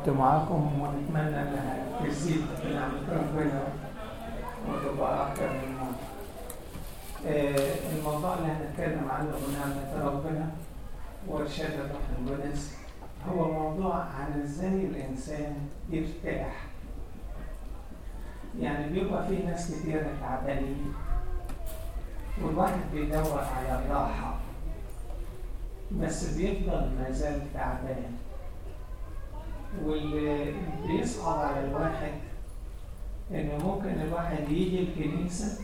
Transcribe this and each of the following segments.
وقت معاكم ونتمنى انها تزيد بنعمة ربنا وتبقى اكتر من مرة. آه، الموضوع اللي هنتكلم عنه بنعمة ربنا وارشاد الروح القدس هو موضوع عن ازاي الانسان يرتاح. يعني بيبقى في ناس كتيرة تعبانين والواحد بيدور على الراحة بس بيفضل ما زال تعبان واللي بيصعب على الواحد انه ممكن الواحد يجي الكنيسة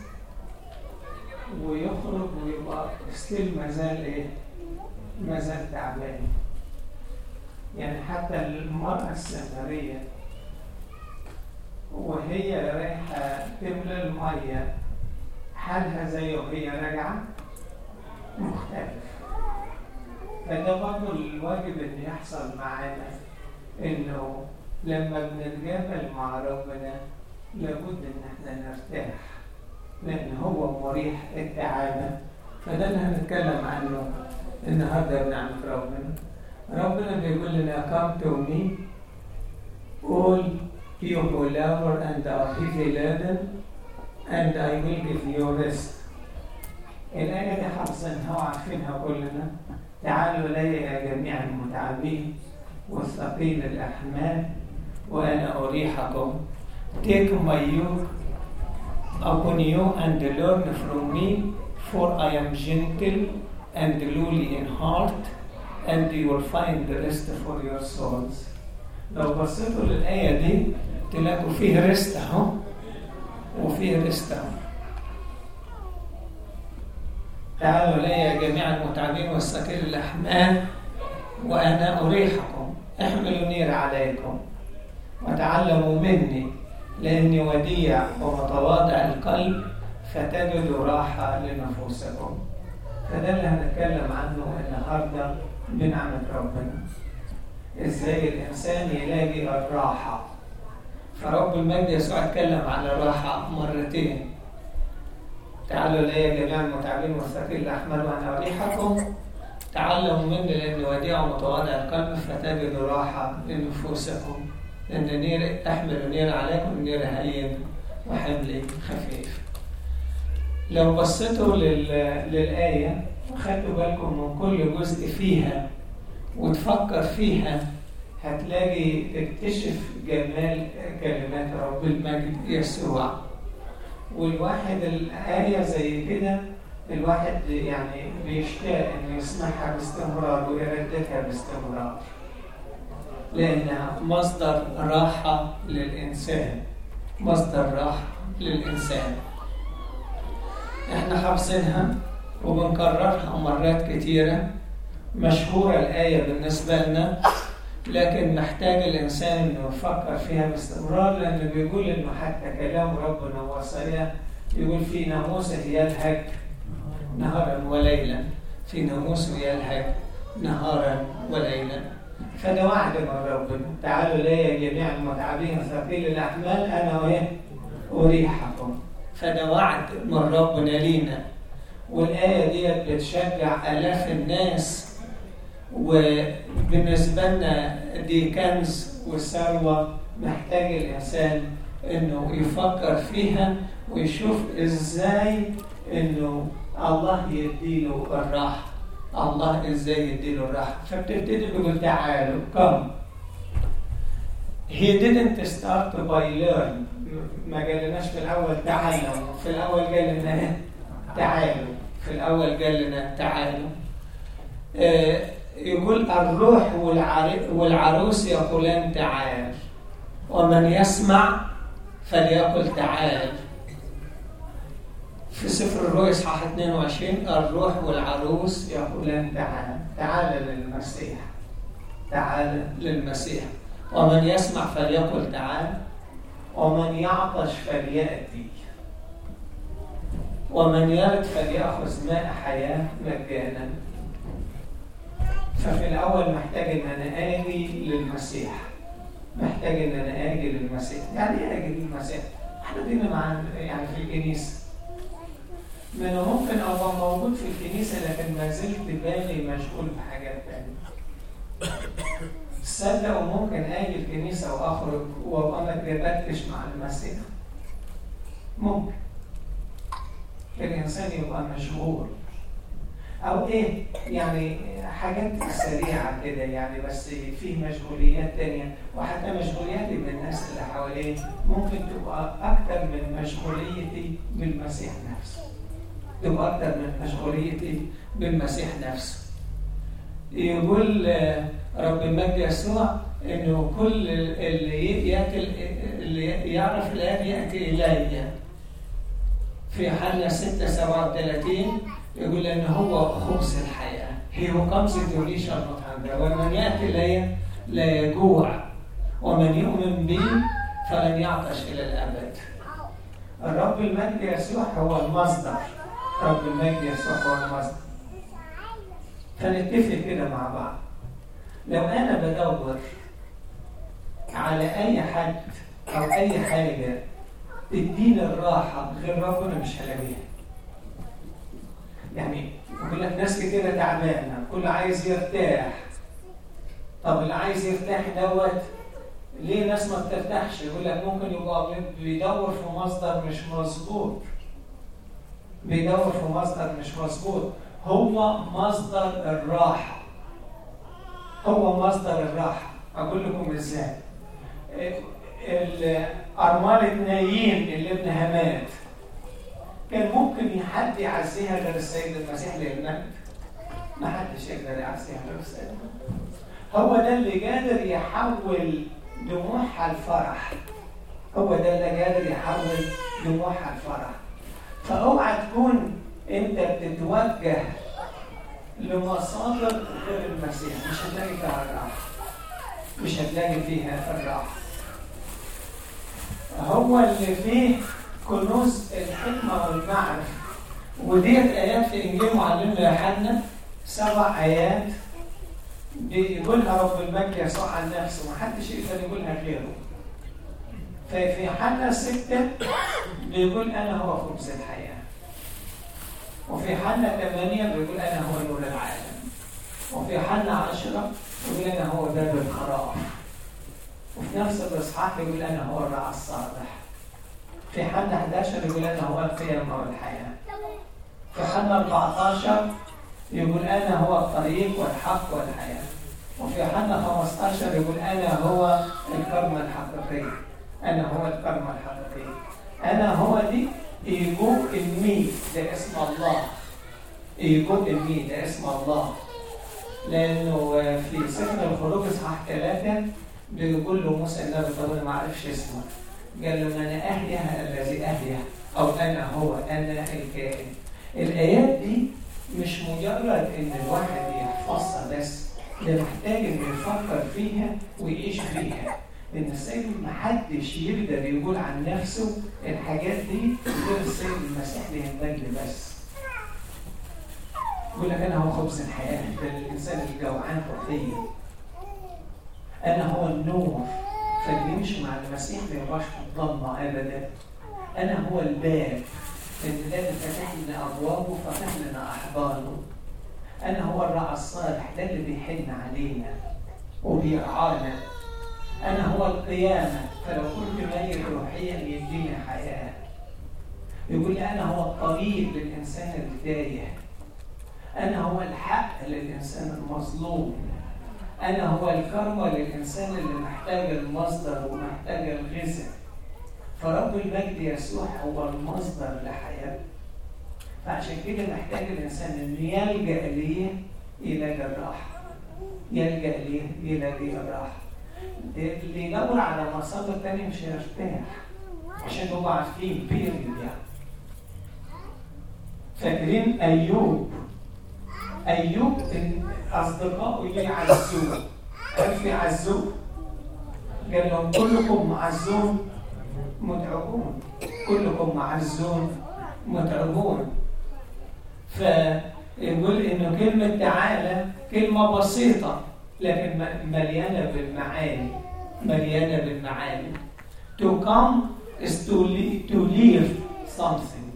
ويخرج ويبقى ستيل ما زال ايه؟ ما زال تعبان يعني حتى المرأة السامرية وهي رايحة تملى المية حالها زي وهي راجعة مختلف فده برضه الواجب اللي يحصل معانا انه لما بنتجامل مع ربنا لابد ان احنا نرتاح لان هو مريح التعامل فده اللي هنتكلم عنه النهارده بنعمة ربنا ربنا بيقول لنا come to me all you who labor and are heavy laden and I will give you rest الآية دي حافظينها وعارفينها كلنا تعالوا إلي يا جميع المتعبين والثقيل الأحمال وأنا أريحكم Take my yoke upon you and learn from me for I am gentle and lowly in heart and you will find the rest for your souls لو بصيتوا للآية دي تلاقوا فيه ريست أهو وفيه ريست أهو تعالوا إلي يا جميع المتعبين والثقيل الأحمال وأنا أريحكم احملوا نير عليكم وتعلموا مني لأني وديع ومتواضع القلب فتجدوا راحة لنفوسكم فده اللي هنتكلم عنه النهاردة بنعمة ربنا ازاي الإنسان يلاقي الراحة فرب المجد يسوع اتكلم عن الراحة مرتين تعالوا إلي يا جميع المتعبين والثقيل الأحمال وأنا أريحكم تعلموا مني لأني وديع ومتواضع القلب فتجدوا راحة لنفوسكم لأن نير أحمل نير عليكم نير هين وحملي خفيف لو بصيتوا لل... للآية وخدتوا بالكم من كل جزء فيها وتفكر فيها هتلاقي تكتشف جمال كلمات رب المجد يسوع والواحد الآية زي كده الواحد يعني بيشتاق انه يسمعها باستمرار ويرددها باستمرار لانها مصدر راحه للانسان مصدر راحه للانسان احنا حافظينها وبنكررها مرات كتيره مشهوره الايه بالنسبه لنا لكن محتاج الانسان انه يفكر فيها باستمرار لانه بيقول انه حتى كلام ربنا هو صريح يقول في ناموسه يلهج نهارا وليلا في ناموسه يلهج نهارا وليلا فده وعد من ربنا تعالوا لي يا جميع المتعبين ثقيل الاحمال انا وايه اريحكم فده وعد من ربنا لينا والايه ديت بتشجع الاف الناس وبالنسبه لنا دي كنز وثروه محتاج الانسان انه يفكر فيها ويشوف ازاي انه الله يديله الراحة الله ازاي يديله الراحة فبتبتدي بيقول تعالوا come he didn't start by learn ما قالناش في الأول تعلموا في الأول قال لنا تعالوا في الأول قال لنا تعالوا آه يقول الروح والعروس يقولان تعال ومن يسمع فليقل تعال في سفر الرؤيا اصحاح 22 الروح والعروس يقولان تعال تعال للمسيح تعال للمسيح ومن يسمع فليقل تعال ومن يعطش فليأتي ومن يرد فليأخذ ماء حياة مجانا ففي الأول محتاج إن أنا آجي للمسيح محتاج إن أنا آجي للمسيح يعني إيه آجي للمسيح؟ إحنا دينا مع يعني في الكنيسة ما انا ممكن ابقى موجود في الكنيسه لكن ما زلت بالي مشغول بحاجات تانية تصدق وممكن اجي الكنيسه واخرج وابقى ما اتجبتش مع المسيح ممكن الانسان يبقى مشغول او ايه يعني حاجات سريعه كده يعني بس في مشغوليات تانية وحتى مشغولياتي بالناس اللي حواليه ممكن تبقى اكتر من مشغوليتي بالمسيح نفسه تبقى اكتر من مشغوليتي بالمسيح نفسه يقول رب المجد يسوع انه كل اللي ياتي اللي يعرف الاب ياتي الي في حلة 6 37 يقول ان هو خبز الحياه he who comes to me shall not hunger ومن ياتي الي لا يجوع ومن يؤمن بي فلن يعطش الى الابد الرب المجد يسوع هو المصدر رب المجد يسوع هو المصدر فنتفق كده مع بعض لو انا بدور على اي حد او اي حاجه تديني الراحه غير ربنا مش هلاقيها يعني يقول لك ناس كتيرة تعبانة كل عايز يرتاح طب اللي عايز يرتاح دوت ليه ناس ما بترتاحش يقول لك ممكن يبقى بيدور في مصدر مش مظبوط بيدور في مصدر مش مظبوط هو مصدر الراحة هو مصدر الراحة أقول لكم إزاي أرملة نايين اللي ابنها مات كان ممكن حد يعزيها غير السيد المسيح للمجد ما حدش يقدر يعزيها غير السيد هو ده اللي قادر يحول دموعها لفرح هو ده اللي قادر يحول دموعها لفرح فاوعى تكون انت بتتوجه لمصادر غير المسيح مش هتلاقي فيها الراحه مش هتلاقي فيها الراحه هو اللي فيه كنوز الحكمة والمعرفة وديت آيات في إنجيل معلمنا يوحنا سبع آيات بيقولها رب المجد يسوع عن نفسه محدش يقدر يقولها غيره ففي يوحنا ستة بيقول أنا هو خبز الحياة وفي حنا ثمانية بيقول أنا هو نور العالم وفي حنا عشرة بيقول أنا هو باب الخراف وفي نفس الإصحاح يقول أنا هو الرعى الصالح في حنا 11 يقول أنا هو القيامة والحياة في حنا 14 يقول أنا هو الطريق والحق والحياة وفي حنا 15 يقول أنا هو الكرمة الحقيقية أنا هو الكرمة الحقيقية أنا هو دي إيجو المي ده اسم الله إيجو المي ده اسم الله لأنه في سفر الخروج إصحاح ثلاثة بيقول له موسى النبي طب ما عرفش اسمه قال له أنا أهيا الذي أهيا أو أنا هو أنا الكائن الآيات دي مش مجرد إن الواحد يحفظها بس ده محتاج إنه يفكر فيها ويعيش فيها لأن السيد ما حدش يقدر يقول عن نفسه الحاجات دي غير السيد المسيح للمجد بس يقول لك أنا هو خبز الحياة ده الإنسان الجوعان روحيا أنا هو النور فاللي يمشي مع المسيح ما يبقاش في الضلمة أبدا أنا هو الباب إن ده فتح لنا أبوابه فتح لنا أحضانه أنا هو الرعى الصالح ده اللي بيحن علينا وبيرعانا أنا هو القيامة فلو كنت ميت روحيا يديني حياة يقول لي أنا هو الطريق للإنسان التايه أنا هو الحق للإنسان المظلوم أنا هو الكرمة للإنسان اللي محتاج المصدر ومحتاج الغذاء فرب المجد يسوع هو المصدر لحياته فعشان كده محتاج الإنسان إنه يلجأ ليه يلاقي الراحة يلجأ ليه يلاقي الراحة اللي يدور على مصادر تانية مش هيرتاح عشان هم عارفين بيريد يعني فاكرين أيوب أيوب أصدقائه يعزوه عرف يعزوه قال لهم كلكم معزون متعبون كلكم معزون متعبون فيقول انه كلمة تعالى كلمة بسيطة لكن مليانة بالمعاني مليانة بالمعاني to come is to leave, to leave something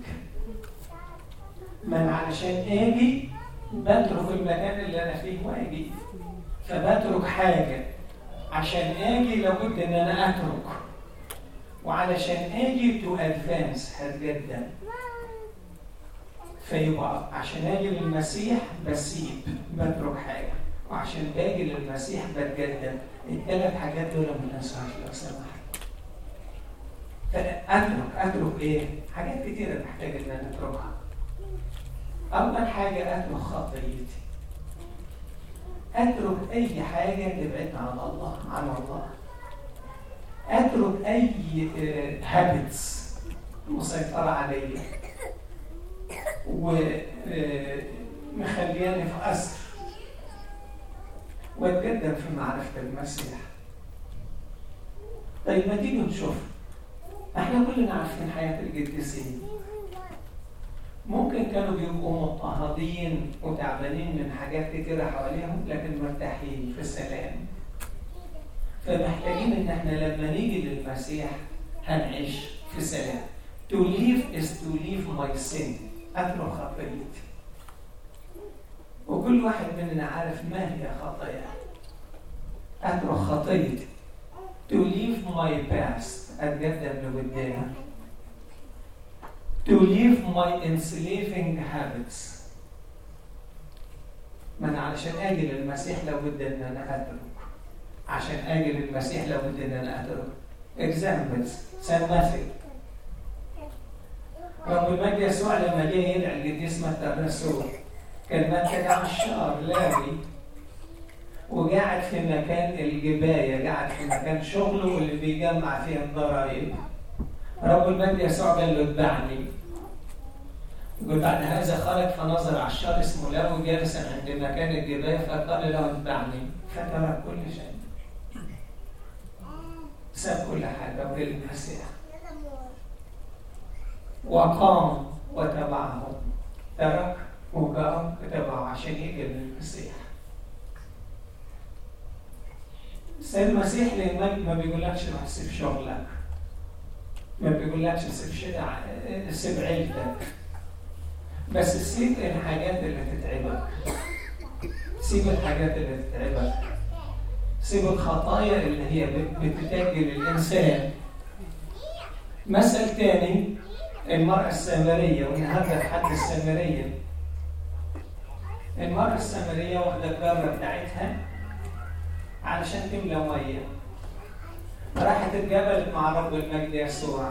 من علشان اجي بترك المكان اللي انا فيه واجي فبترك حاجة عشان اجي لابد ان انا اترك وعلشان اجي تو ادفانس هتقدم فيبقى عشان اجي للمسيح بسيب بترك حاجه وعشان باجي للمسيح بتقدم الثلاث حاجات دول ما ننساهاش لو سمحت فاترك اترك ايه؟ حاجات كتيره محتاج ان انا اتركها اول حاجه اترك خطيتي اترك اي حاجه تبعدنا عن الله عن الله اترك اي هابتس مسيطره عليا ومخلياني في أسر واتقدم في معرفة المسيح طيب ما تيجي نشوف احنا كلنا عارفين حياة القديسين ممكن كانوا بيبقوا مضطهدين وتعبانين من حاجات كتيرة حواليهم لكن مرتاحين في سلام فمحتاجين ان احنا لما نيجي للمسيح هنعيش في سلام To live is to leave my sin أترك خطيتي وكل واحد مننا عارف ما هي خطايا أترك خطيتي to leave my past أتقدم لقدام to leave my enslaving habits ما أنا علشان أجي للمسيح لابد إن أنا أترك عشان أجي للمسيح لابد إن أنا أترك examples سنمثل رب المجد يسوع لما جه يدعي القديس متى الرسول كان متى ده عشار لاوي وقاعد في مكان الجباية قاعد في مكان شغله واللي بيجمع فيه الضرائب رب المجد يسوع قال له اتبعني يقول بعد هذا خرج فنظر عشار اسمه لاوي جالسا عند مكان الجباية فقال له اتبعني فترك كل شيء ساب كل حاجة وجه المسيح وقام وتبعهم ترك وقام وتبعه عشان يجي للمسيح السيد المسيح للمجد ما بيقولكش روح سيب شغلك ما بيقولكش سيب سيب عيلتك بس سيب الحاجات اللي تتعبك سيب الحاجات اللي تتعبك سيب الخطايا اللي هي بتتاجل الانسان مثل تاني المرأة السامرية والنهارده الحد السامرية المرأة السامرية واخدة الجرة بتاعتها علشان تملى مية راحت اتجبلت مع رب المجد يسوع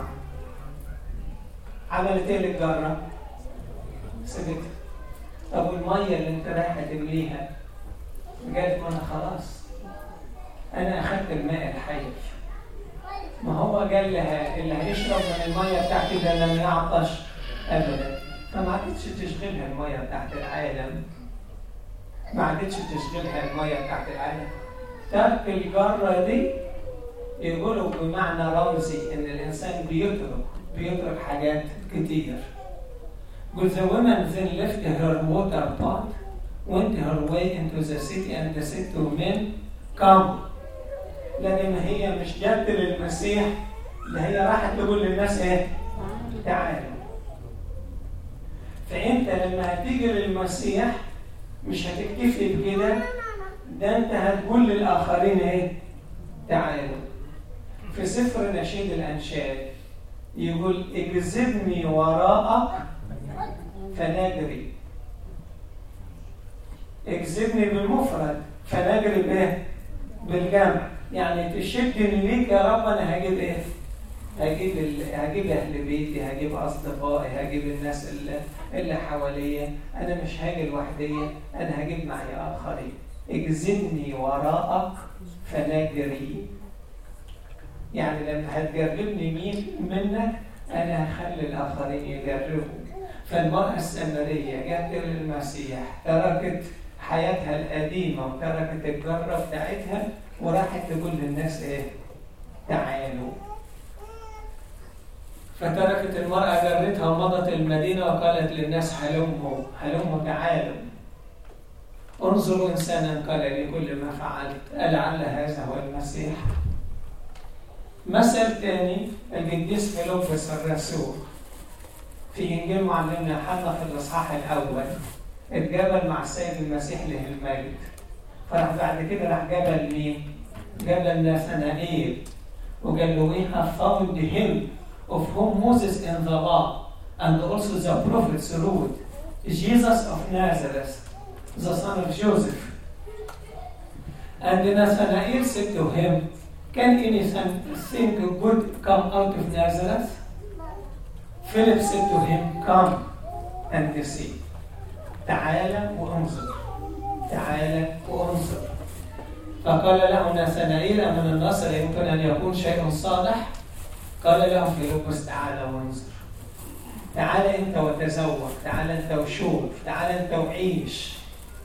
عملت ايه للجرة؟ سبتها طب والمية اللي انت رايحة تمليها قالت ما انا خلاص انا اخدت الماء الحي ما هو قال لها اللي هيشرب من الميه بتاعتي ده لم يعطش ابدا فما عادتش تشغلها الميه بتاعت العالم ما عادتش تشغلها الميه بتاعت العالم ترك الجره دي يقولوا بمعنى رمزي ان الانسان بيترك بيترك حاجات كتير But the woman then left her water pot, went her way into the city and said to men, Come, لكن هي مش جت للمسيح ده هي راحت تقول للناس ايه؟ تعالوا. فانت لما هتيجي للمسيح مش هتكتفي بكده ده انت هتقول للاخرين ايه؟ تعالوا. في سفر نشيد الانشاد يقول اجذبني وراءك فنجري. اجذبني بالمفرد فنجري بايه؟ بالجمع. يعني تشدني ليك يا رب انا هجيب ايه؟ هجيب ال... هجيب اهل بيتي، هجيب اصدقائي، هجيب الناس اللي, اللي حواليا، انا مش هاجي لوحدي، انا هجيب معي اخرين. اجذبني وراءك فنجري. يعني لما هتجربني مين منك انا هخلي الاخرين يجربوا. فالمرأة السامرية جت للمسيح تركت حياتها القديمة وتركت الجرة بتاعتها وراحت تقول للناس ايه؟ تعالوا. فتركت المرأة جرتها ومضت المدينة وقالت للناس هلموا هلموا تعالوا. انظروا إنسانا قال لي كل ما فعلت ألعل هذا هو المسيح؟ مثل تاني القديس فيلبس الرسول في إنجيل معلمنا يوحنا في الإصحاح الأول اتقابل مع السيد المسيح له المجد فراح بعد كده راح جبل مين؟ جبل ناثنائيل وقال له we have found him of whom Moses in the law and also the prophets wrote Jesus of Nazareth the son of Joseph and Nathanael said to him can anything good come out of Nazareth Philip said to him come and see تعال وانظر تعال وانظر فقال له ناثنائيل أمن النصر يمكن أن يكون شيء صالح قال له فيلبس تعال وانظر تعال أنت وتزوج تعال أنت وشوف تعال أنت وعيش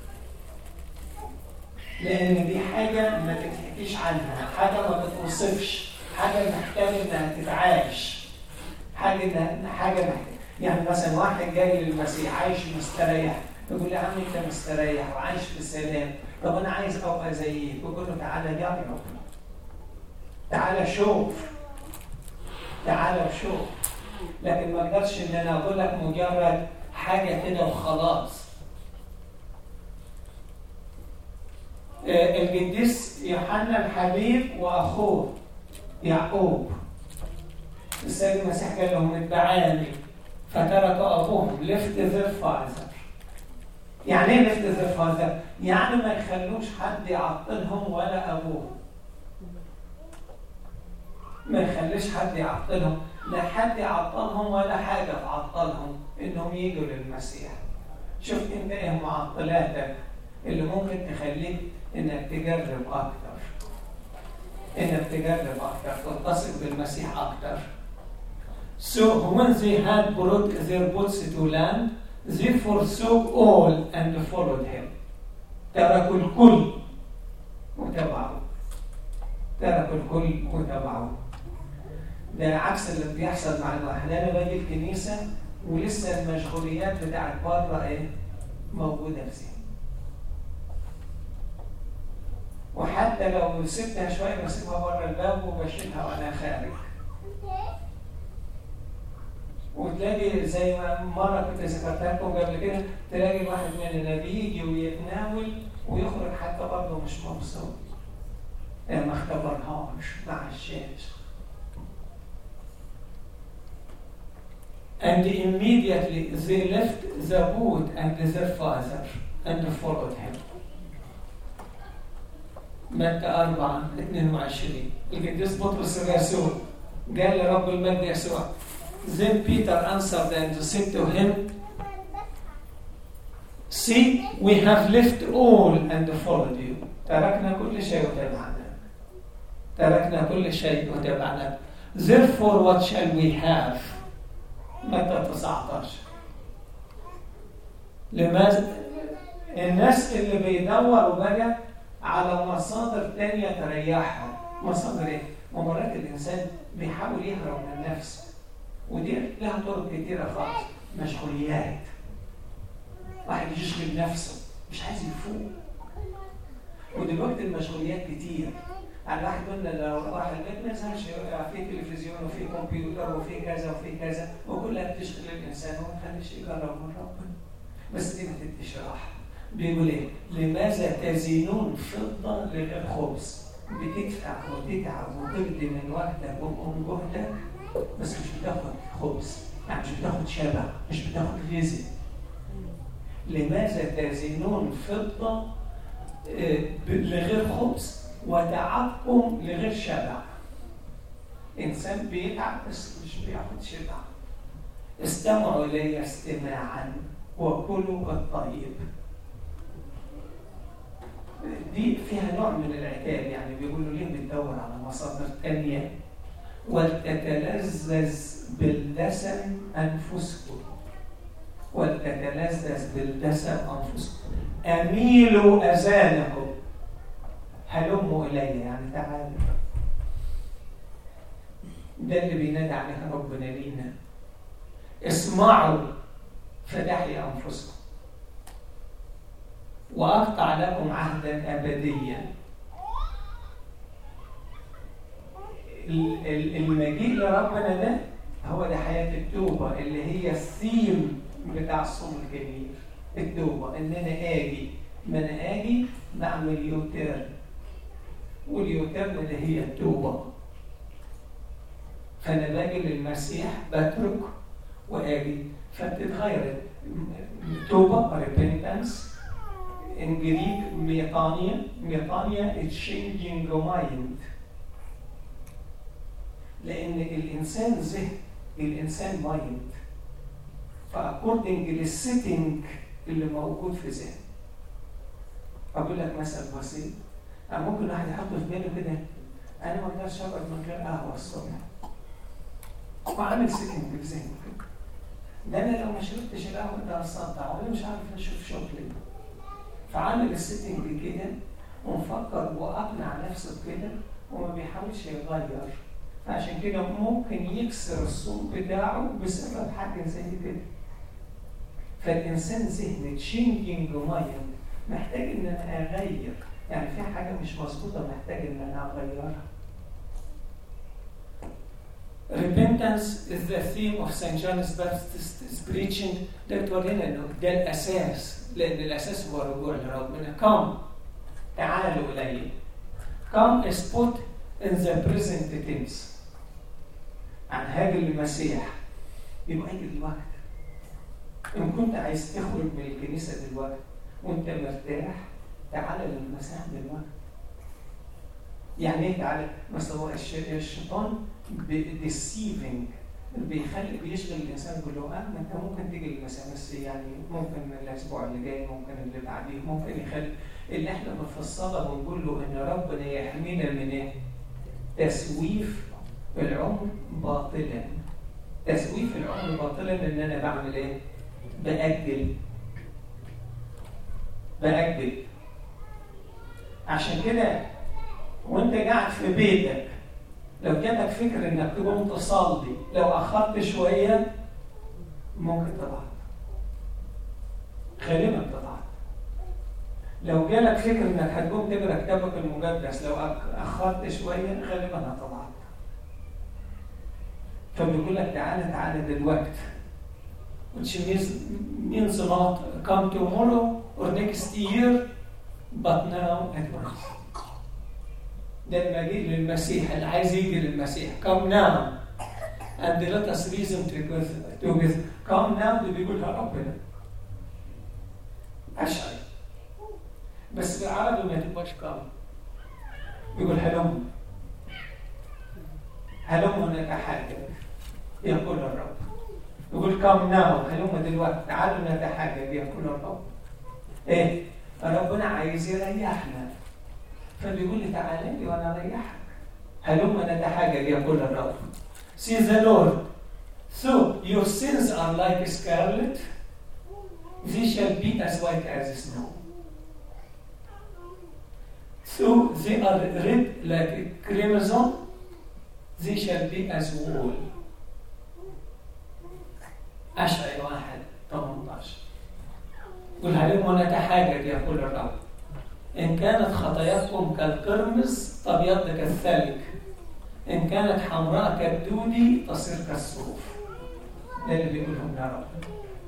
لأن دي حاجة ما تتحكيش عنها حاجة ما بتوصفش حاجة محتاجة إنها تتعاش حاجة إنها حاجة محتاجة يعني مثلا واحد جاي للمسيح عايش مستريح يقول لي يا عم انت مستريح وعايش في سلام طب انا عايز ابقى زيك يقول له تعالى جرب تعالى شوف تعالى شوف لكن ما اقدرش ان انا اقول لك مجرد حاجه كده وخلاص القديس يوحنا الحبيب واخوه يعقوب السيد المسيح قال لهم اتبعاني فتركوا ابوهم لفت ذير فاذر يعني ايه لفت ذير فاذر؟ يعني ما يخلوش حد يعطلهم ولا ابوهم ما يخليش حد يعطلهم لا حد يعطلهم ولا حاجه تعطلهم انهم يجوا للمسيح شوف انت ايه معطلاتك اللي ممكن تخليك انك تجرب اكتر انك تجرب اكتر تتصل بالمسيح اكتر So when they had brought their boats to land, they forsook all and followed him. تركوا الكل وتبعوا. تركوا الكل وتبعوا. ده عكس اللي بيحصل مع الواحد، انا باجي الكنيسه ولسه المشغوليات بتاعت بره ايه؟ موجوده في ذهني. وحتى لو سبتها شويه بسيبها بره الباب وبشيلها وانا خارج. وتلاقي زي ما مره كنت ذكرتها لكم قبل كده تلاقي الواحد مننا بيجي ويتناول ويخرج حتى برضه مش مبسوط. يعني ما اختبرهاش مع الشاش. And immediately they left the boat and their father and followed him. متى 4 22 القديس بطرس الرسول قال لرب المجد يسوع Then Peter answered and said to him, See, we have left all and followed you. تركنا كل شيء وتبعناك. تركنا كل شيء وتبعناك. Therefore, what shall we have? متى 19 لماذا الناس اللي بيدوروا بقى على مصادر تانية تريحهم مصادر ايه؟ مرات الانسان بيحاول يهرب من نفسه ودي لها طرق كتيره خالص مشغوليات واحد يشغل نفسه مش عايز يفوق ودلوقتي المشغوليات كتير على واحد قلنا لو راح البيت ما يزهقش في تلفزيون وفي كمبيوتر وفي كذا وفي كذا وكلها بتشغل الانسان وما تخليش يجرب من ربنا بس دي ما تديش راحه بيقول ايه؟ لماذا تزينون فضه لغير خبز؟ بتدفع وتتعب وتبذل من وقتك ومن جهدك بس مش بتاخد خبز يعني مش بتاخد شبع مش بتاخد غذاء لماذا تزينون فضه لغير خبز وتعبكم لغير شبع انسان بيتعب بس مش بياخد شبع استمعوا الي استماعا وكلوا الطيب دي فيها نوع من العتاب يعني بيقولوا ليه بتدور على مصادر تانية ولتتلذذ بالدسم أنفسكم ولتتلذذ بالدسم أنفسكم أميلوا أذانكم هلموا إلي يعني تعالوا ده اللي بينادي عليها ربنا لينا اسمعوا فتحي أنفسكم وأقطع لكم عهدا أبديا المجيء لربنا ده هو ده حياة التوبة اللي هي الثيم بتاع الصوم الكبير التوبة إن أنا آجي ما أنا آجي بعمل يوتيرن واليوتيرن اللي هي التوبة فأنا باجي للمسيح بترك وآجي فبتتغير توبة repentance in Greek ميطانيا ميطانيا changing mind لأن الإنسان ذهن الإنسان مايند فأكوردنج للسيتنج اللي موجود في ذهن أقول لك مثل بسيط أنا ممكن واحد يحط في باله كده أنا ما أقدرش أقعد من غير قهوة الصبح وعامل سيتنج في ذهنه كده ده أنا لو ما شربتش القهوة ده هصدع وأنا مش عارف أشوف شغلي فعامل السيتنج كده ومفكر وأقنع نفسه بكده وما بيحاولش يغير فعشان كده ممكن يكسر الصوت بتاعه بسبب حاجة زي كده فالإنسان ذهن تشينجينج مايند محتاج إن أنا أغير يعني في حاجة مش مظبوطة محتاج إن أنا أغيرها Repentance is the theme of St. John the Baptist's preaching ده بتورينا إنه ده الأساس لأن الأساس هو الرجوع لربنا come تعالوا إلي come is put in the present tense عن هاجر المسيح يبقى يجي الوقت إن كنت عايز تخرج من الكنيسة دلوقتي وأنت مرتاح تعالى للمسيح دلوقتي يعني ايه تعالى؟ مثلا هو الشيطان ديسيفنج بيخلي بيشغل الانسان يقول له اه ما انت ممكن تيجي للمسيح بس يعني ممكن الاسبوع اللي جاي ممكن اللي بعديه ممكن يخلي اللي احنا بنفصلها ونقول له ان ربنا يحمينا من ايه؟ تسويف العمر باطلا تسويف العمر باطلا ان انا بعمل ايه؟ بأجل بأجل عشان كده وانت قاعد في بيتك لو جاتك فكر انك تقوم تصلي لو اخرت شويه ممكن تضعف غالبا تضعف لو جالك فكر انك هتقوم تقرا كتابك المقدس لو اخرت شويه غالبا هتضعف فبيقول لك تعالى تعالى دلوقتي which means, means not come tomorrow or next year but now at once ده المجيء للمسيح اللي عايز يجي للمسيح come now and let us reason to with come now ده بيقولها ربنا أشعر بس بالعربي ما تبقاش come يقول هلم هلم نتحاجج يقول الرب يقول come now هلم دلوقتي تعالوا نتحاجج يقول الرب ايه ربنا عايز يريحنا فبيقول لي تعالى لي وانا اريحك هلم نتحاجج يقول الرب See the Lord So your sins are like scarlet they shall be as white as snow So they are red like crimson they shall be as wool أشعر واحد 18 قل هلم نتحاجج يقول الرب إن كانت خطاياكم كالقرمز تبيض كالثلج إن كانت حمراء كالدودي تصير كالصوف ده اللي بيقولهم يا رب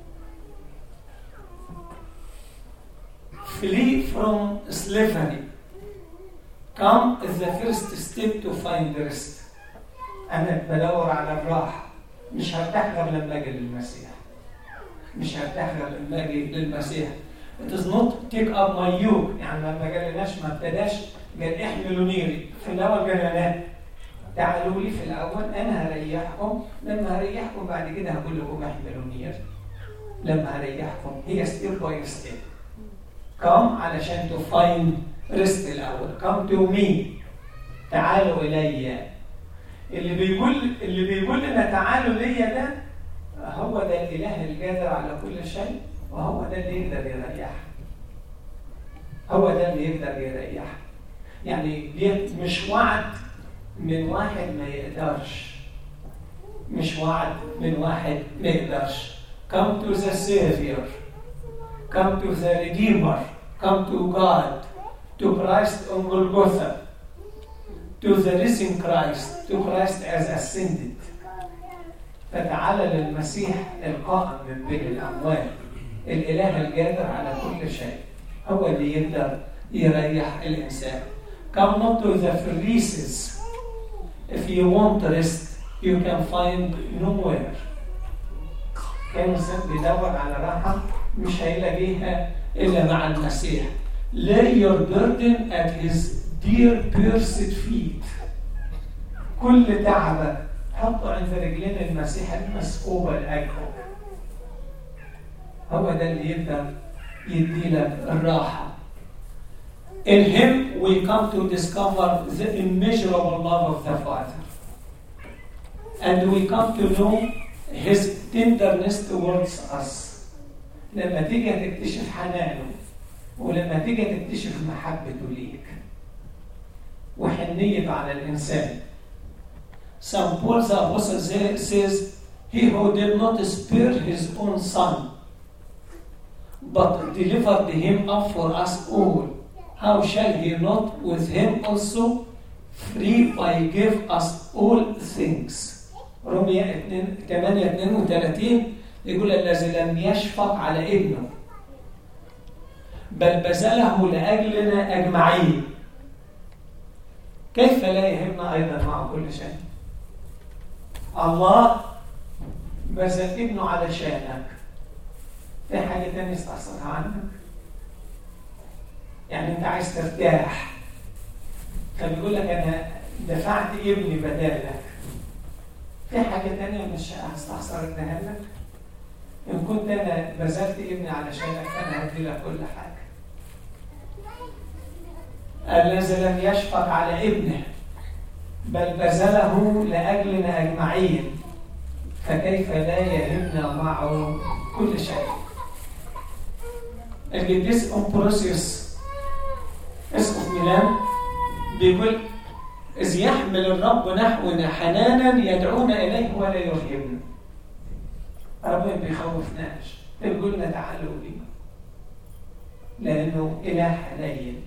Flee from slavery. Come is the first step to find rest. أنا بدور على الراحة مش هرتاح غير لما أجي للمسيح. مش هرتاح غير لما أجي للمسيح. It is not take up my yoke يعني لما جالناش ما ابتداش قال احملوا نيري في الأول قال لنا تعالوا لي في الأول أنا هريحكم لما هريحكم بعد كده هقول لكم احملوا نير لما هريحكم هي ستيب باي ستيب come علشان to find rest الأول come to me تعالوا إلي اللي بيقول اللي بيقول لنا تعالوا ليا ده هو ده الإله القادر على كل شيء وهو ده اللي يقدر يريح هو ده اللي يقدر يريح يعني دي مش وعد من واحد ما يقدرش مش وعد من واحد ما يقدرش come to the Savior come to the Redeemer come to God to Christ on Golgotha to the risen Christ to Christ as ascended فتعالى للمسيح القائم من بين الأموات الإله القادر على كل شيء هو اللي يقدر يريح الإنسان come not to the Pharisees. If you want rest, you can find nowhere. كان الإنسان بيدور على راحة مش هيلاقيها إلا مع المسيح. Lay your burden at his dear pierced feet. كل تعبك حطه عند رجلين المسيح المسكوبة لأجله. هو ده اللي يقدر يديلك الراحة. In him we come to discover the immeasurable love of the Father. And we come to know his tenderness towards us. لما تيجي تكتشف حنانه ولما تيجي تكتشف محبته ليك وحنيته على الإنسان. St. Paul the Apostle says, He who did not spare his own son, but delivered him up for us all, how shall he not with him also freely give us all things رمية 8 32 يقول الذي لم يشفق على ابنه بل بذله لأجلنا أجمعين كيف لا يهمنا أيضا مع كل شيء الله بذل ابنه علشانك في حاجة تانية استحصلها عنك يعني انت عايز ترتاح فبيقول لك انا دفعت ابني بدالك في حاجة تانية مش هستخسر اديها لك ان كنت انا بذلت ابني علشانك فانا هدي لك كل حاجة الذي لم يشفق على ابنه بل بذله لأجلنا أجمعين فكيف لا يهمنا معه كل شيء القديس أمبروسيوس اسقف ميلان بيقول إذ يحمل الرب نحونا حنانا يدعونا إليه ولا يرهبنا ربنا ما بيخوفناش بيقول لنا تعالوا لي لأنه إله حنين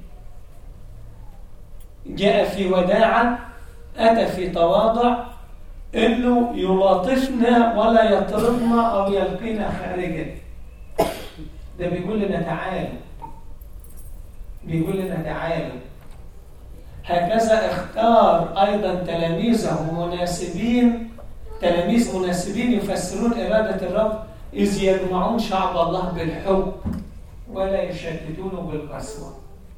جاء في وداعة أتى في تواضع إنه يلاطفنا ولا يطردنا أو يلقينا خارجا ده بيقول لنا تعالوا بيقول لنا تعالوا هكذا اختار أيضا تلاميذه مناسبين تلاميذ مناسبين يفسرون إرادة الرب إذ يجمعون شعب الله بالحب ولا يشتتونه بالقسوة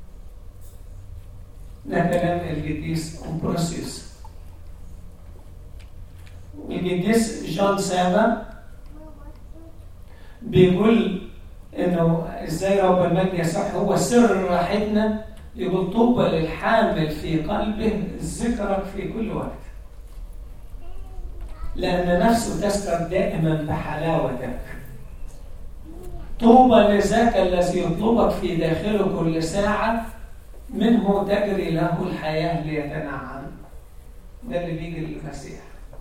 ده كلام القديس أمبروسيوس القديس جون سابا بيقول انه ازاي رب المجد يصح هو سر راحتنا يقول طوبى للحامل في قلبه ذكرك في كل وقت لأن نفسه تذكر دائما بحلاوتك طوبى لذاك الذي يطلبك في داخله كل ساعة منه تجري له الحياة ليتنعم ده اللي بيجي للمسيح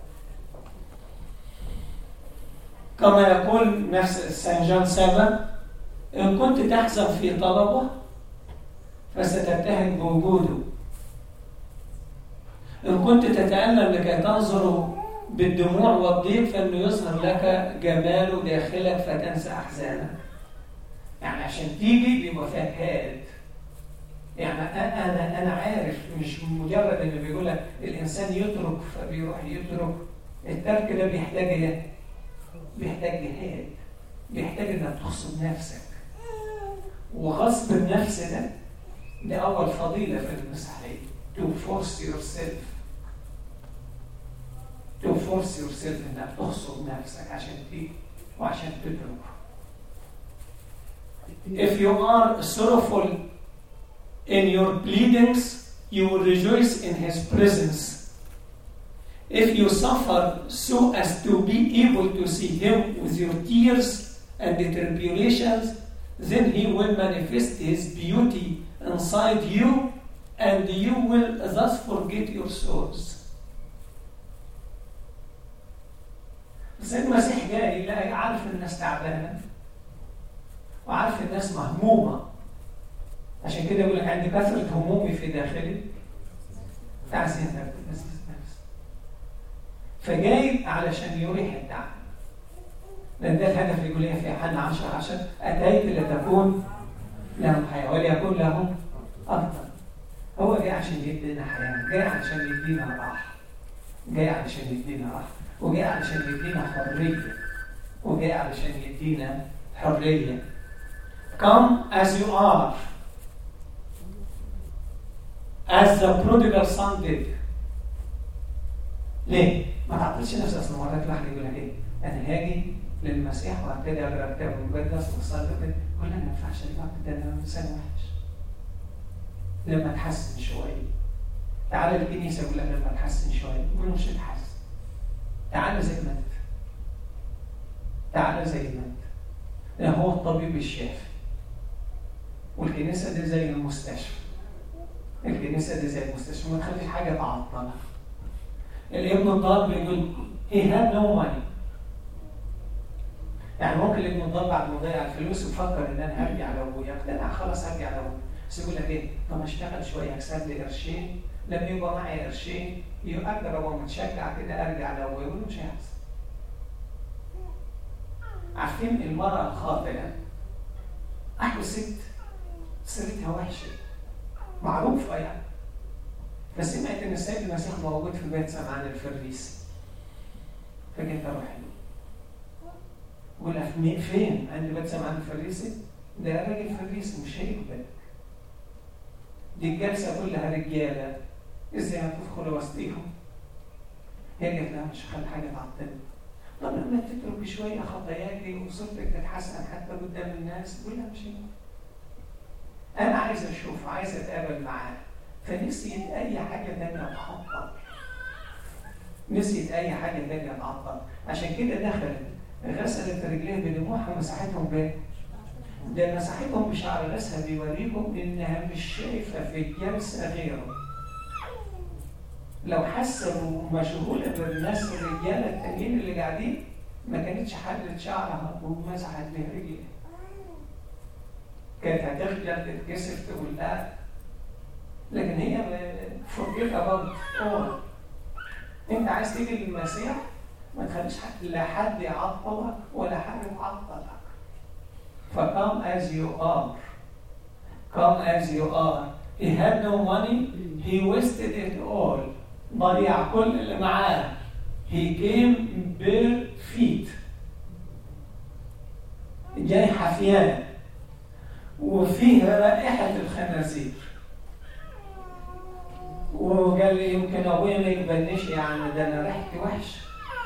كما يقول نفس سان جان سابا إن كنت تحزن في طلبه فستبتهج بوجوده إن كنت تتألم لكي تنظر بالدموع والضيق فإنه يظهر لك جماله داخلك فتنسى أحزانك يعني عشان تيجي بيبقى فيها هاد يعني أنا أنا عارف مش مجرد إنه بيقول لك الإنسان يترك فبيروح يترك الترك ده بيحتاج إيه؟ بيحتاج جهاد بيحتاج إنك تغصب نفسك وغصب النفس ده دي أول فضيلة في المسيحية to force yourself to force yourself إنك تغصب نفسك عشان تيجي وعشان تترك If you are sorrowful in your pleadings, you will rejoice in His presence. If you suffer so as to be able to see Him with your tears and tribulations, then He will manifest His beauty inside you, and you will thus forget your souls. بس المسيح جاي يلاقي عارف الناس تعبانه وعارف الناس مهمومه عشان كده يقول لك عندي كثره همومي في داخلي تعزين نفس فجاي علشان يريح التعب لان ده الهدف اللي يقول لي في حل 10 10 اتيت لتكون لهم حياه وليكن لهم افضل هو جاي عشان يدينا حياه جاي عشان يدينا راحه جاي علشان يدينا راحه وجاي علشان يدينا حريه وجاي علشان يدينا حريه come as you are as the prodigal son did ليه؟ ما تعطلش نفسك اصل مرات الواحد يقول لك ايه؟ انا هاجي للمسيح وابتدي اقرا كتاب المقدس واصلي كده يقول انا ما ينفعش الوقت ده انا انسان وحش. لما اتحسن شويه تعالى الكنيسه يقول انا لما اتحسن شويه يقول مش هتحسن. تعالى زي ما انت. تعالى زي ما انت. ده هو الطبيب الشافي. والكنيسه دي زي المستشفى. الكنيسه دي زي المستشفى ما تخليش حاجه تعطلها. الابن الضال بيقول he had no money يعني ممكن الابن الضال بعد ما ضيع الفلوس يفكر ان انا هرجع لابويا اقتنع خلاص هرجع لابويا بس يقول لك ايه طب اشتغل شويه اكسب لي قرشين لما يبقى معي قرشين يقدر ابقى متشجع كده ارجع لابويا يقول مش هيحصل عارفين المرأة الخاطئة أحلى ست سيرتها وحشة معروفة يعني فسمعت ان السيد المسيح موجود في بيت سمعان الفريسي فجيت اروح له بقول فين؟ عند بيت سمعان الفريسي؟ ده راجل فريسي مش هيقبل دي الجلسه كلها رجاله ازاي هتدخل وسطيهم؟ هي قالت لا مش هخلي حاجه تعطلني طب لما تترك شويه خطاياك وصورتك تتحسن حتى قدام الناس قول لها مش هينفع انا عايز اشوف عايز اتقابل معاه فنسيت اي حاجه تانية تعطل نسيت اي حاجه تانية تعطل عشان كده دخلت غسلت رجليها بدموعها مسحتهم بايه؟ ده مسحتهم بشعر راسها بيوريكم انها مش شايفه في الجلسه غيره لو حاسه مشغوله بالناس الرجاله التانيين اللي قاعدين ما كانتش حلت شعرها ومسحت بها رجليها كانت هتخجل تتكسف تقول لا لكن هي forget about all انت عايز تيجي للمسيح ما تخليش حد لا حد يعطلك ولا حد يعطلك فكم as you are come as you are he had no money he wasted it all ضيع كل اللي معاه he came bare feet جاي حفيان وفيه رائحة الخنازير وقال لي يمكن ابويا ما يقبلنيش يعني ده انا ريحتي وحشه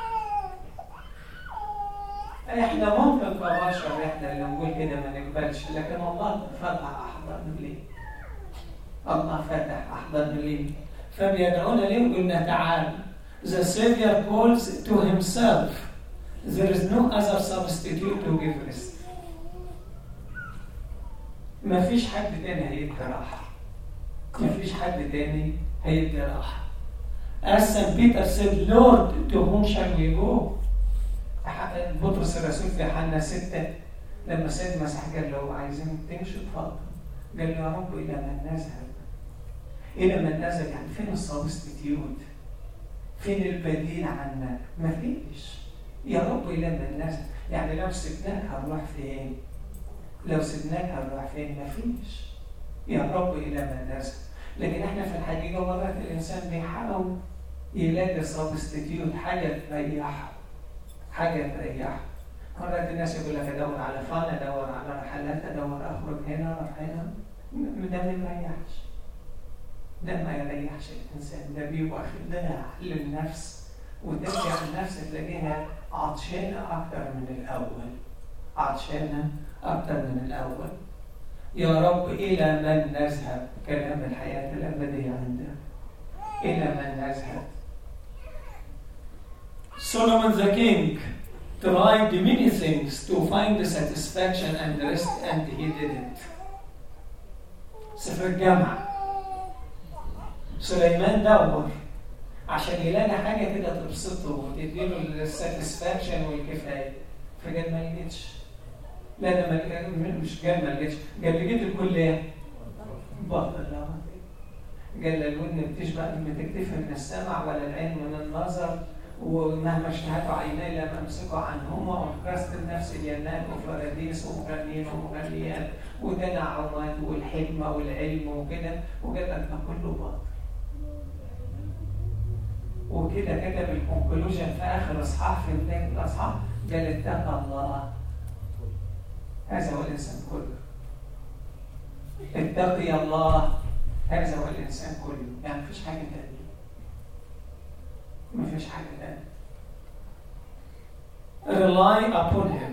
احنا ممكن كبشر احنا اللي نقول كده ما نقبلش لكن الله فتح احضان ليه الله فتح احضان ليه فبيدعونا ليه وقلنا تعال The Savior calls to himself There is no other substitute to give rest ما فيش حد تاني هيدي راحة ما فيش حد تاني هيدي راحة As St. Peter said, Lord, to whom shall we go? بطرس الرسول في يوحنا ستة لما السيد المسيح قال له عايزين تمشي اتفضل قال له يا رب إلى من نذهب؟ إلى من نذهب يعني فين السبستيتيوت؟ فين البديل عنك؟ مفيش يا رب إلى من نذهب؟ يعني لو سبناك هنروح فين؟ لو سبناك هنروح فين؟ مفيش يا رب إلى من نذهب؟ لكن احنا في الحقيقة مرات الإنسان بيحاول يلاقي سبستيتيوت حاجة تريحه حاجة تريحه مرات الناس يقول لك ادور على فن ادور على رحلات ادور اخرج هنا اروح هنا ده ما يريحش ده ما يريحش الانسان ده بيبقى خداع للنفس وترجع النفس تلاقيها عطشانه اكتر من الاول عطشانه اكتر من الاول يا رب الى من نذهب كلام الحياه الابديه عندنا الى من نذهب Solomon the king tried many things to find the satisfaction and rest and he didn't. سفر الجامعة سليمان دور عشان يلاقي حاجة كده تبسطه وتديله الساتسفاكشن والكفاية فقال ما لقيتش لا ده ما مش قال ما لقيتش قال لقيت الكلية بطل لا قال الودن بتشبع بتكتفي من السمع ولا العين من النظر ومهما اشتهت عيني لم امسكه عنهما وكرست النفس جنات وفراديس ومغنين ومغنيات وتنعمات والحكمه والعلم وكده وقال لك ده كله باطل وكده كتب الكونكلوجن في اخر اصحاح في بدايه الاصحاح قال اتقى الله هذا هو الانسان كله اتقي الله هذا هو الانسان كله يعني مفيش حاجه ثانيه مفيش حاجه ثانيه rely upon him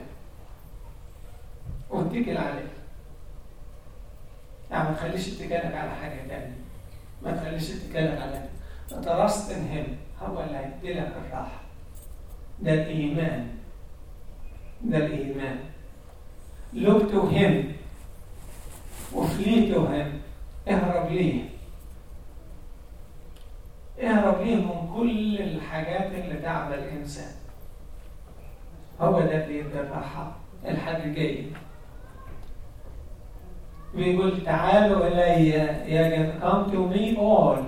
واتكل عليه يعني ما تخليش اتكالك على حاجه ثانيه ما تخليش اتكالك على trust in him هو اللي هيديلك الراحه ده الايمان ده الايمان look to him وفلي to him اهرب ليه اهرب ليه من كل الحاجات اللي تعب الانسان هو ده اللي يدي الراحه الحقيقيه بيقول تعالوا الي يا جماعه come to me all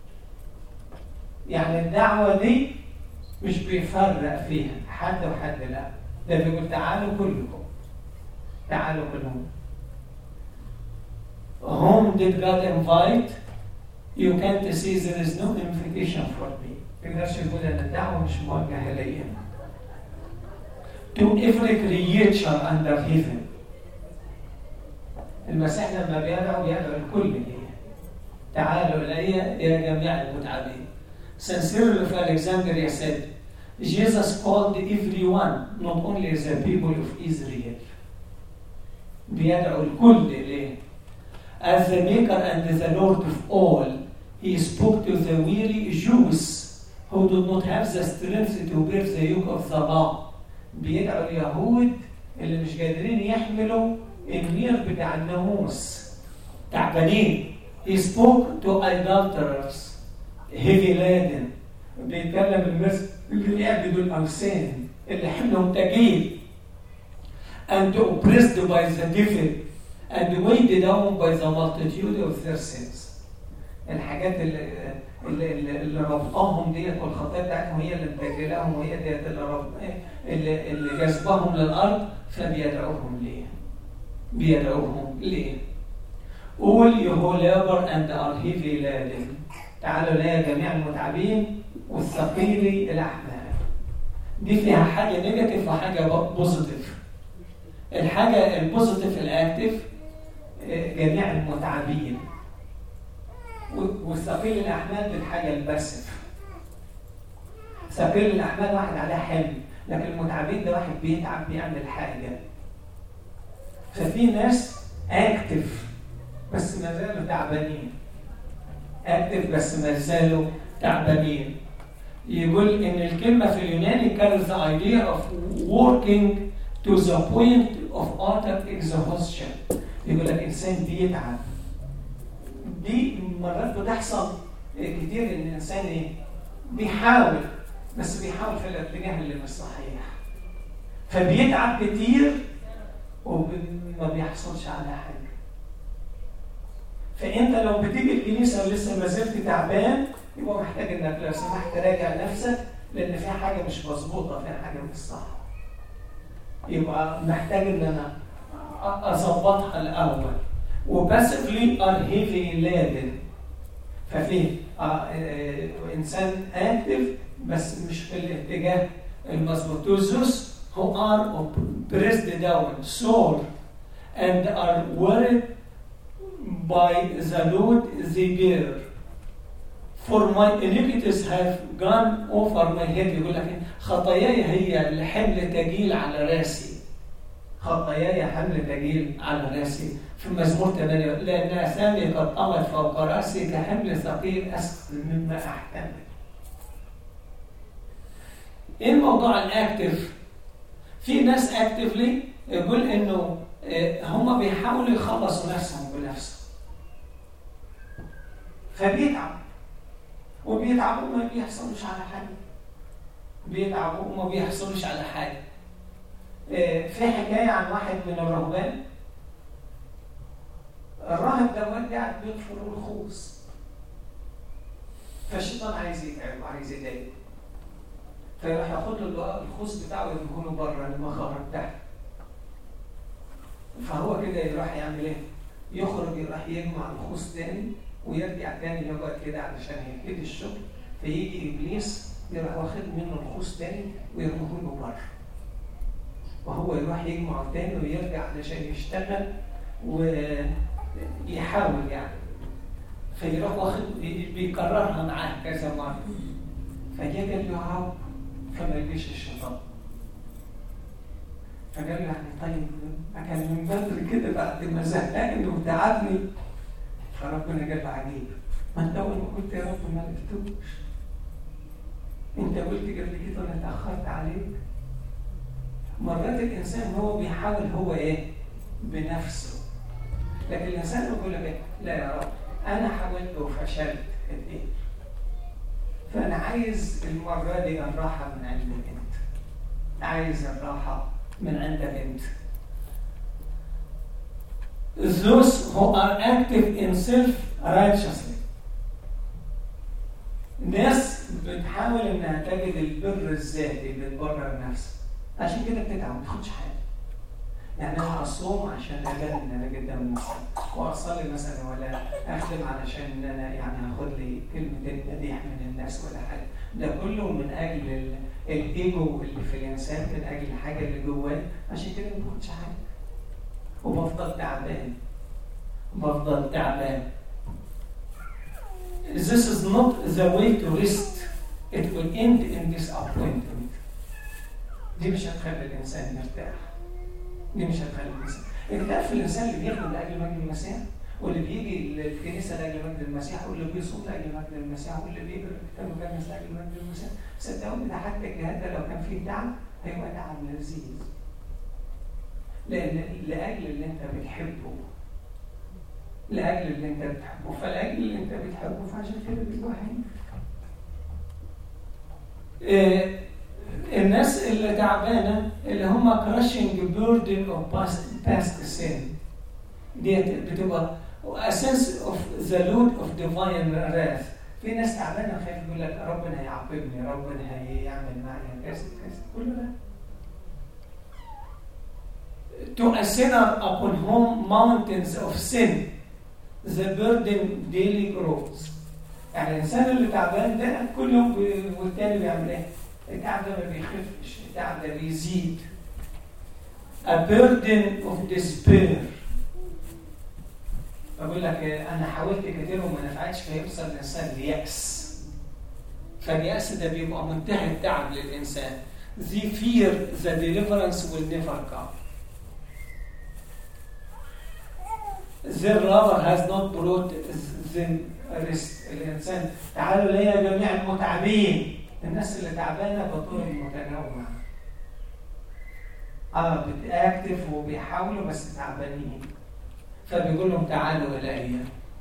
يعني الدعوه دي مش بيفرق فيها حد وحد لا ده بيقول تعالوا كلكم تعالوا كلهم whom did God invite you can't see there is no invitation for me تقدرش يقول ان الدعوه مش موجهه ليا to every creature under heaven المسيح لما بيدعو بيدعو الكل ليه تعالوا الي يا جميع المتعبين Sincerely of Alexandria said Jesus called everyone not only the people of Israel بيدعو الكل ليه As the maker and the Lord of all, he spoke to the weary Jews who did not have the strength to bear the yoke of the law. بيدعو اليهود اللي مش قادرين يحملوا النير بتاع الناموس تعبانين. He spoke to idolaters, heavy laden. بيتكلم الناس اللي بيعبدوا الأوثان اللي حملهم تقيل and oppressed by the devil and weighed down by the multitude of their sins. الحاجات اللي اللي, اللي ربطاهم ديت والخطايا بتاعتهم هي اللي متجلاهم وهي ديت اللي رب... اللي, اللي جذبهم للارض فبيدعوهم ليه؟ بيدعوهم ليه؟ All you who labor and are heavy laden تعالوا ليا جميع المتعبين والثقيلي الاحمال. دي فيها حاجه نيجاتيف وحاجه بوزيتيف. الحاجه البوزيتيف الاكتف جميع المتعبين والثقيل الاحمال دي الحاجه الباسف ثقيل الاحمال واحد عليه حمل لكن المتعبين ده واحد بيتعب بيعمل حاجه ففي ناس اكتف بس ما زالوا تعبانين اكتف بس ما زالوا تعبانين يقول ان الكلمه في اليوناني كانت the idea of working to the point of utter exhaustion يقول لك انسان بيتعب دي مرات بتحصل كتير ان الانسان ايه بيحاول بس بيحاول في الاتجاه اللي مش صحيح فبيتعب كتير وما بيحصلش على حاجه فانت لو بتيجي الكنيسه ولسه ما زلت تعبان يبقى محتاج انك لو سمحت تراجع نفسك لان في حاجه مش مظبوطه في حاجه مش صح يبقى محتاج ان انا اظبطها الاول وباسفلي ار هيفي لادن ففي آه آه انسان اكتف بس مش في الاتجاه المظبوط توزوس who are pressed down sore and are worried by the load they bear for my iniquities have gone over my head يقول لك خطاياي هي الحمل تجيل على راسي خطاياي حمل تجيل على راسي في مزمور 8 لأن أثامي قد طغت فوق رأسي كحمل ثقيل أثقل مما أحتمل. إيه الموضوع الأكتف؟ في ناس أكتفلي يقول إنه هم بيحاولوا يخلصوا نفسهم بنفسهم. فبيتعب وبيتعبوا وما بيحصلوش على حاجة. بيتعبوا وما بيحصلوش على حاجة. في حكاية عن واحد من الرهبان الراهب ده قاعد بيطفر الخوص فالشيطان عايز يتعب وعايز يضايقه فيروح ياخد له الخوص بتاعه يرميه بره المخارج تحت فهو كده يروح يعمل ايه؟ يخرج يروح يجمع الخوص تاني ويرجع تاني يقعد كده علشان يبتدي الشغل فيجي ابليس يروح واخد منه الخوص تاني ويرميه له بره وهو يروح يجمعه تاني ويرجع علشان يشتغل ويحاول يعني فيروح واخد بيكررها معاه كذا مره فجاء قال له يا رب فما يجيش الشيطان فقال له يعني طيب كان من بدري كده بعد ما زهقني وتعبني فربنا قال له عجيب ما انت اول ما قلت يا رب ما قلتوش انت قلت قبل كده انا اتاخرت عليك مرات الانسان هو بيحاول هو ايه بنفسه لكن الانسان يقول لك إيه؟ لا يا رب انا حاولت وفشلت كتير فانا عايز المره دي الراحه من عندك انت عايز الراحه من عندك انت those who are active in self-righteously ناس بتحاول انها تجد البر الذاتي بتبرر نفسها عشان كده بتتعب ما تاخدش حاجه يعني انا اصوم عشان اجد ان انا قدام الناس واصلي مثلا ولا اخدم علشان ان انا يعني هاخد لي كلمتين مديح من الناس ولا حاجه ده كله من اجل الايجو اللي في الانسان من اجل الحاجه اللي جواه عشان كده ما باخدش حاجه وبفضل تعبان بفضل تعبان This is not the way to rest. It will end in disappointment. دي مش هتخلي الإنسان يرتاح. دي مش هتخلي الإنسان. أنت عارف الإنسان اللي بيخدم لأجل مجد المسيح واللي بيجي للكنيسة لأجل مجد المسيح واللي بيصوم لأجل مجد المسيح واللي بيقرأ الكتاب المقدس لأجل مجد المسيح صدقوني ده حتى الجهاد ده لو كان فيه تعب هيبقى تعب لذيذ. لأن لأجل اللي أنت بتحبه لأجل اللي أنت بتحبه فلأجل اللي أنت بتحبه فعشان كده بيبقى إيه الناس اللي تعبانة اللي هم crushing burden of past, past sin ديت بتبقى a sense of the load of divine wrath في ناس تعبانة خايف يقول لك ربنا هيعاقبني ربنا هيعمل معايا كذا كذا كل ده to a sinner upon whom mountains of sin the burden daily grows يعني الانسان اللي تعبان ده كل يوم والتاني بيعمل ايه؟ التعب ده ما بيخفش التعب ده بيزيد a burden of despair بقول لك انا حاولت كتير وما نفعتش فيوصل الانسان ليأس فاليأس ده بيبقى منتهى التعب للانسان they fear the deliverance will never come their lover has not brought them rest الإنسان تعالوا ليا جميع المتعبين الناس اللي تعبانة بطول متنوع اه بتاكتف وبيحاولوا بس تعبانين فبيقول لهم تعالوا إلي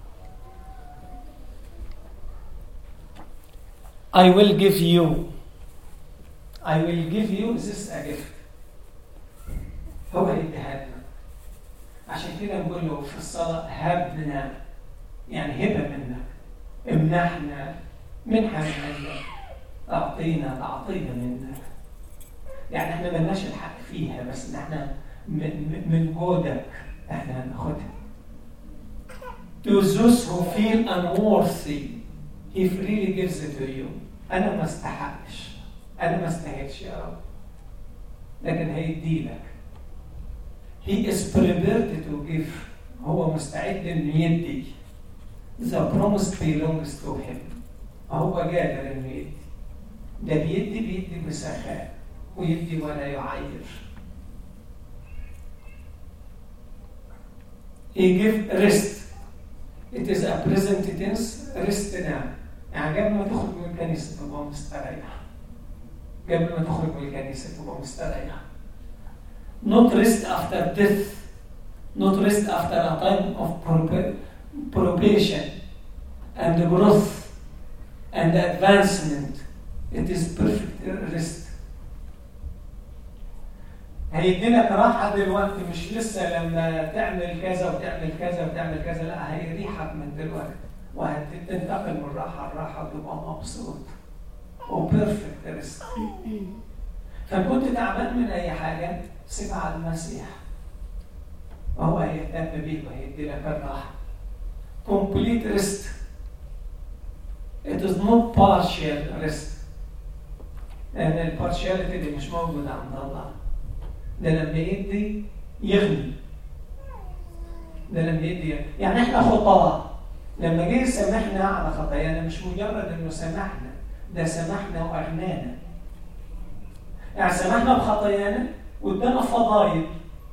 I will give you I will give you this a gift هو هيديها لنا عشان كده نقول له في الصلاة هبنا يعني هبة منك امنحنا منحة من عندك أعطينا عطية منك يعني احنا ملناش الحق فيها بس احنا من, من جودك احنا هناخدها To those who feel unworthy He freely gives it to you أنا ما استحقش أنا ما استاهلش يا رب لكن هيديلك He is prepared to give هو مستعد انه يدي The promise belongs to him هو قادر انه يدي ده بيدي بيدي بسخاء ويدي ولا يعير He give rest It is a present tense rest now يعني قبل ما تخرج من الكنيسة تبقى مستريح قبل ما تخرج من الكنيسة تبقى مستريح not rest after death, not rest after a time of probation and growth and advancement. It is perfect rest. هيديلك راحة دلوقتي مش لسه لما تعمل كذا وتعمل كذا وتعمل كذا لا هيريحك من دلوقتي وهتنتقل من راحة لراحة وتبقى مبسوط وبيرفكت ريست فان كنت تعبان من اي حاجه سيبها على المسيح وهو هيهتم بيك وهيدي لك الراحه complete rest it is not partial rest لان البارشاليتي دي مش موجوده عند الله ده لما يدي يغني ده لما يدي يعني احنا خطاه لما جه سامحنا على خطايانا مش مجرد انه سامحنا ده سامحنا واغنانا يعني سامحنا بخطايانا وادانا فضايل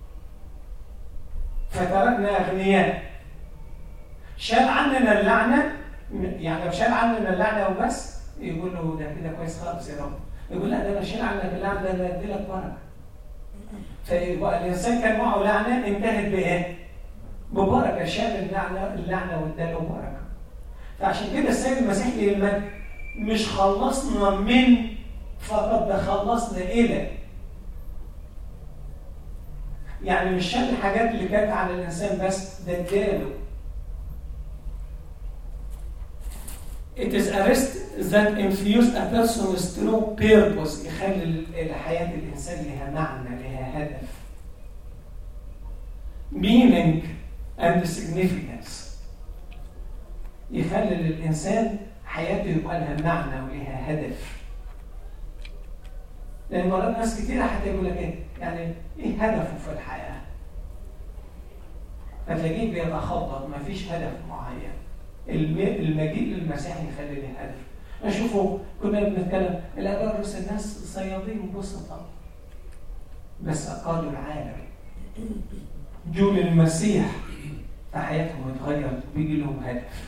فتركنا اغنياء شال عننا اللعنه يعني لو شال عننا اللعنه وبس يقول له ده كده كويس خالص يا رب يقول لا ده انا شيل عنك اللعنه ده انا ادي لك بركه فيبقى الانسان كان معه لعنه انتهت بايه؟ ببركه شال اللعنه اللعنه واداله بركه فعشان كده السيد المسيح للمجد مش خلصنا من فقط ده خلصنا الى يعني مش شال الحاجات اللي كانت على الانسان بس ده اداله It is a rest that infuse a person's true purpose يخلي حياة الإنسان لها معنى لها هدف meaning and significance يخلي للإنسان حياته يبقى لها معنى ولها هدف لأن مرات ناس كتيرة حتى يقول لك إيه يعني إيه هدفه في الحياة فتلاقيه بيتخبط مفيش هدف معين المجيء للمسيح يخلي له هدف اشوفوا كنا بنتكلم الاباء الرسل الناس صيادين بسطاء بس اقادوا العالم جو للمسيح فحياتهم اتغيرت بيجي لهم هدف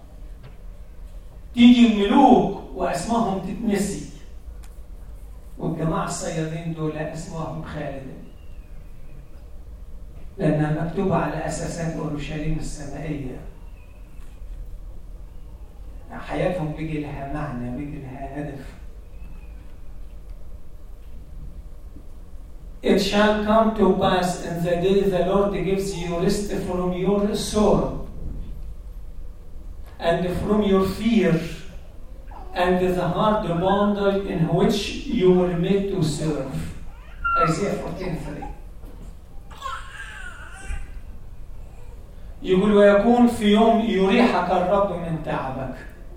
تيجي الملوك واسمائهم تتنسي والجماعه الصيادين دول اسمائهم خالده لانها مكتوبه على اساسات اورشليم السمائيه حياتهم بيجي لها معنى بيجي لها هدف It shall come to pass in the day the Lord gives you rest from your soul and from your fear and the hard bondage in which you were made to serve. Isaiah 14:3 يقول ويكون في يوم يريحك الرب من تعبك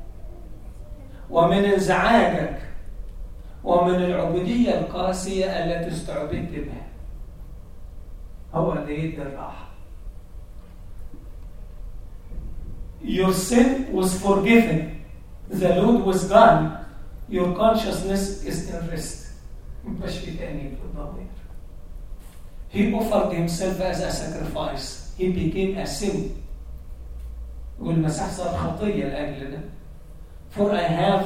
ومن انزعاجك ومن العبودية القاسية التي استعبدت بها هو اللي يدي الراحة Your sin was forgiven. The load was gone. Your consciousness is in rest. مبقاش في تأنيب في الضمير. He offered himself as a sacrifice. He became a sin. والمسيح صار خطية لأجلنا. For I have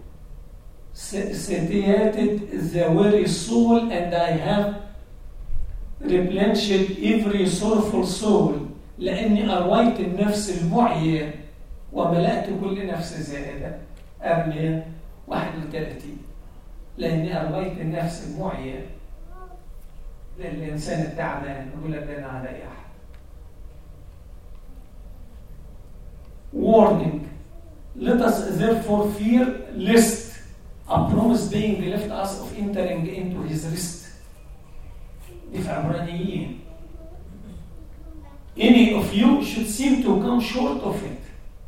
satiated the weary soul and I have replenished every sorrowful soul لأني أرويت النفس المعية وملأت كل نفس زائدة أرمية 31 لأني أرويت النفس المعية للإنسان التعبان يقول لك أنا هريح Warning Let us therefore fear lest a promise being left us of entering into his rest. دي في عبرانيين. Any of you should seem to come short of it.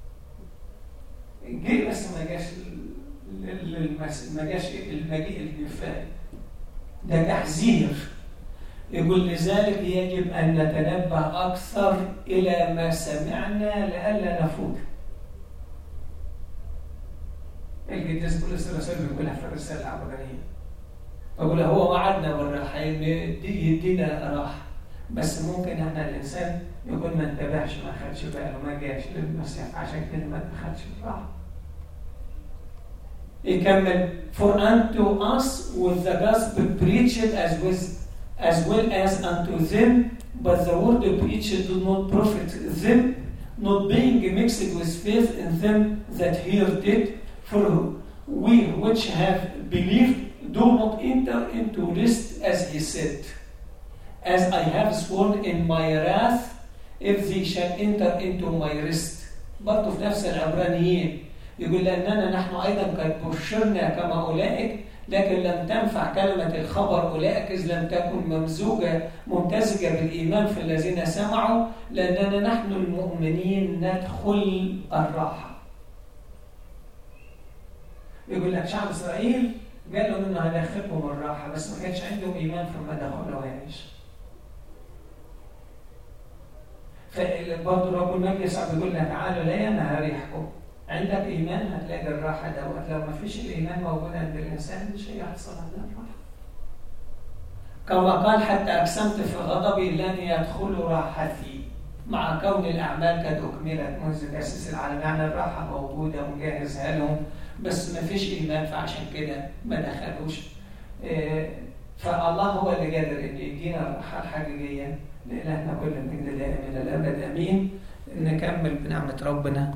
جه بس ما جاش للمس... ما جاش المجيء الكفايه. ده تحذير. يقول لذلك يجب ان نتنبه اكثر الى ما سمعنا لئلا نفوت. القديس بولس الرسول بيقولها في الرساله العبرانيه بقول هو وعدنا بالراحه ان يدينا راحه بس ممكن احنا الانسان يكون ما انتبهش ما خدش باله ما جاش للمسيح عشان كده ما دخلش الراحه يكمل for unto us with the gospel preached as with as well as unto them but the word preached do not profit them not being mixed with faith in them that heard it For we which have believed do not enter into rest as he said, as I have sworn in my wrath, if they shall enter into my rest. برضه في نفس العبرانيين يقول لأننا نحن أيضا قد بشرنا كما أولئك لكن لم تنفع كلمة الخبر أولئك إذ لم تكن ممزوجة ممتزجة بالإيمان في الذين سمعوا لأننا نحن المؤمنين ندخل الراحة يقول لك شعب إسرائيل قالوا إنه هندخلكم الراحة بس ما كانش عندهم إيمان فما دخلوهاش فبرضه رب المجلس بيقول لنا تعالوا لا أنا هريحكم عندك ايمان هتلاقي الراحه دوت لو ما فيش الايمان موجود عند الانسان مش هيحصل عنده الراحه كما قال حتى اقسمت في غضبي لن يدخلوا راحتي مع كون الاعمال قد اكملت منذ تاسيس العالم يعني الراحه موجوده ومجهزها لهم بس ما فيش ايمان فعشان كده ما دخلوش فالله هو اللي قادر ان يدينا الراحه الحقيقيه لإلهنا كل المجد دائم الى الابد امين نكمل بنعمه ربنا